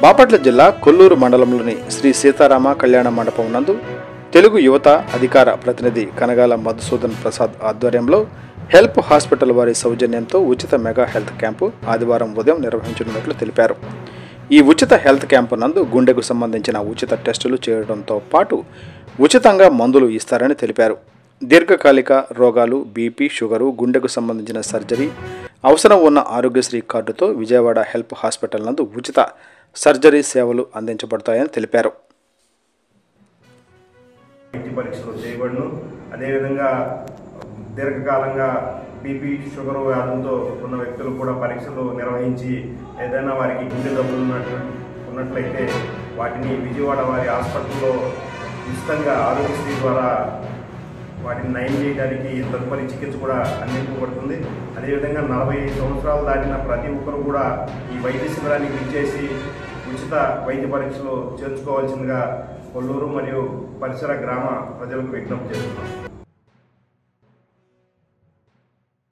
బాపట్ల జిల్లా కొల్లూరు మండలంలోని శ్రీ సీతారామ కళ్యాణ మండపం నందు తెలుగు యువత అధికార ప్రతినిధి కనగాల మధుసూదన్ ప్రసాద్ ఆధ్వర్యంలో హెల్ప్ హాస్పిటల్ వారి సౌజన్యంతో ఉచిత మెగా హెల్త్ క్యాంపు ఆదివారం ఉదయం నిర్వహించనున్నట్లు తెలిపారు ఈ ఉచిత హెల్త్ క్యాంపు నందు గుండెకు సంబంధించిన ఉచిత టెస్టులు చేయడంతో పాటు ఉచితంగా మందులు ఇస్తారని తెలిపారు దీర్ఘకాలిక రోగాలు బీపీ షుగరు గుండెకు సంబంధించిన సర్జరీ అవసరం ఉన్న ఆరోగ్యశ్రీ కార్డుతో విజయవాడ హెల్ప్ హాస్పిటల్ నందు ఉచిత సర్జరీ సేవలు అందించబడతాయని తెలిపారు వైద్య పరీక్షలు చేయబడును అదేవిధంగా దీర్ఘకాలంగా బీపీ షుగర్ వ్యాధులతో ఉన్న వ్యక్తులు కూడా పరీక్షలు నిర్వహించి ఏదైనా వారికి గుండె జబ్బులు ఉన్నట్లు ఉన్నట్లయితే వాటిని విజయవాడ వారి హాస్పిటల్లో ఉచితంగా ఆరోగ్యశ్రీ ద్వారా వాటిని నయం చేయడానికి తదుపరి చికిత్స కూడా అందించబడుతుంది అదేవిధంగా నలభై సంవత్సరాలు దాటిన ప్రతి ఒక్కరు కూడా ఈ వైద్య శిబిరానికి విచ్చేసి ఉచిత వైద్య పరీక్షలు చేర్చుకోవాల్సిందిగా కొల్లూరు మరియు పరిసర గ్రామ ప్రజలకు విజ్ఞప్తి చేస్తున్నాం